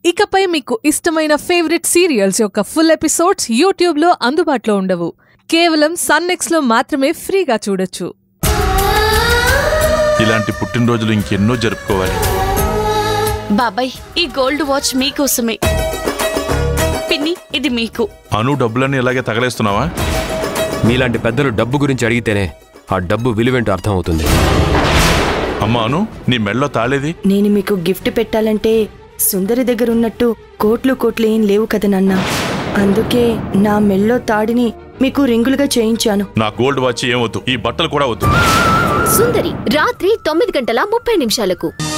ఇకపై మీకు ఇష్టమైన ఫేవరెట్ సీరియల్స్ యొక్క ఫుల్ ఎపిసోడ్స్ యూట్యూబ్లో అందుబాటులో ఉండవు కేవలం సన్నెక్స్లో మాత్రమే ఫ్రీగా చూడొచ్చు ఇలాంటి పుట్టినరోజులు ఇంకెన్నో జరుపుకోవాలి బాబాయ్ ఈ గోల్డ్ వాచ్ మీకోసమే పిన్ని ఇది మీకు అను డబ్బులన్నీ ఇలాగే తగలేస్తున్నావా మీలాంటి పెద్దలు డబ్బు గురించి అడిగితేనే ఆ డబ్బు విలువేంటో అర్థం అవుతుంది అమ్మా అను నీ మెళ్ళో తాళేది నేను మీకు గిఫ్ట్ పెట్టాలంటే సుందరి దగ్గర ఉన్నట్టు కోట్లు కోట్లు ఏం లేవు కదా నాన్న అందుకే నా మెళ్ళో తాడిని మీకు రింగులుగా చేయించాను నా గోల్డ్ వాచ్ ఏం వద్దు ఈ బట్టలు కూడా వద్దు సుందరి రాత్రి తొమ్మిది గంటల ముప్పై నిమిషాలకు